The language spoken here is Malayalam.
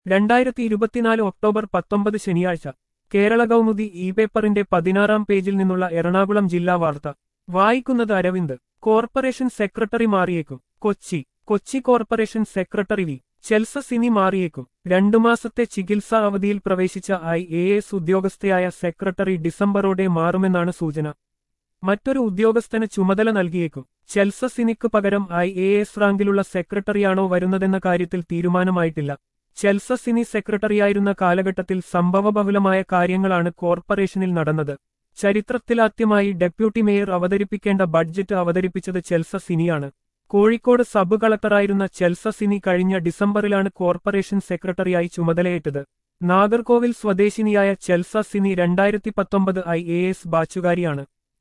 രണ്ടായിരത്തി ഇരുപത്തിനാല് ഒക്ടോബർ പത്തൊമ്പത് ശനിയാഴ്ച കേരള കൗമുദി ഇ പേപ്പറിന്റെ പതിനാറാം പേജിൽ നിന്നുള്ള എറണാകുളം ജില്ലാ വാർത്ത വായിക്കുന്നത് അരവിന്ദ് കോർപ്പറേഷൻ സെക്രട്ടറി മാറിയേക്കും Kochi Kochi corporation secretary V Chelsa Sini മാറിയേക്കും രണ്ടു മാസത്തെ ചികിത്സാ അവധിയിൽ പ്രവേശിച്ച ഐ എ എസ് ഉദ്യോഗസ്ഥയായ സെക്രട്ടറി ഡിസംബറോടെ മാറുമെന്നാണ് സൂചന മറ്റൊരു ഉദ്യോഗസ്ഥന് ചുമതല നൽകിയേക്കും ചെൽസ സിനിക്ക് പകരം ഐ എ എസ് റാങ്കിലുള്ള സെക്രട്ടറിയാണോ വരുന്നതെന്ന കാര്യത്തിൽ തീരുമാനമായിട്ടില്ല ചെൽസ സിനി സെക്രട്ടറിയായിരുന്ന കാലഘട്ടത്തിൽ സംഭവബഹുലമായ കാര്യങ്ങളാണ് കോർപ്പറേഷനിൽ നടന്നത് ചരിത്രത്തിലാദ്യമായി ഡെപ്യൂട്ടി മേയർ അവതരിപ്പിക്കേണ്ട ബഡ്ജറ്റ് അവതരിപ്പിച്ചത് ചെൽസ സിനിയാണ് കോഴിക്കോട് സബ് കളക്ടറായിരുന്ന ചെൽസ സിനി കഴിഞ്ഞ ഡിസംബറിലാണ് കോർപ്പറേഷൻ സെക്രട്ടറിയായി ചുമതലയേറ്റത് നാഗർകോവിൽ സ്വദേശിനിയായ ചെൽസ സിനി രണ്ടായിരത്തി പത്തൊമ്പത് ഐ എ എസ് ബാച്ചുകാരിയാണ്